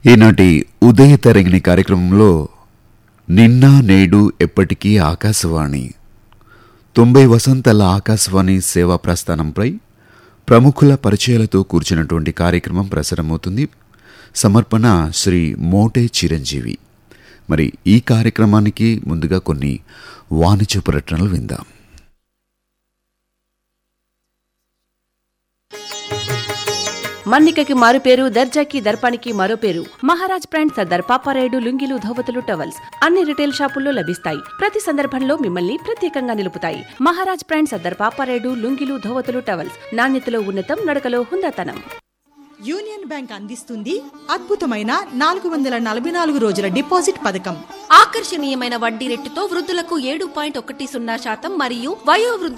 ఈనాటి ఉదయ తరంగిణి కార్యక్రమంలో నిన్న నేడు ఎప్పటికీ ఆకాశవాణి తొంభై వసంతాల ఆకాశవాణి సేవా ప్రస్థానంపై ప్రముఖుల పరిచయాలతో కూర్చున్నటువంటి కార్యక్రమం ప్రసారమవుతుంది సమర్పణ శ్రీ మోటే చిరంజీవి మరి ఈ కార్యక్రమానికి ముందుగా కొన్ని వాణిజ్య ప్రకటనలు విందాం మన్నికకి మారు పేరు దర్జాకి దర్పానికి మరో పేరు మహారాజ్ బ్రాండ్ సర్దార్ పాపారాయుడు లుంగీలు ధోవతులు టవల్స్ అన్ని రిటైల్ షాపుల్లో లభిస్తాయి ప్రతి సందర్భంలో మిమ్మల్ని ప్రత్యేకంగా నిలుపుతాయి మహారాజ్ బ్రాండ్ సర్దార్ పాపారాయుడు లుంగీలు ధోవతులు టవల్స్ నాణ్యతలో ఉన్నతం నడకలో హుందాతనం యూనియన్ బ్యాంక్ అందిస్తుంది అద్భుతమైన నాలుగు వందల నలభై నాలుగు రోజుల డిపాజిట్ పథకం ఆకర్షణీయమైన వడ్డీ రేటుతో వృద్ధులకు ఏడు పాయింట్ ఒకటి సున్నా శాతం మరియు వయోవృద్ధులకు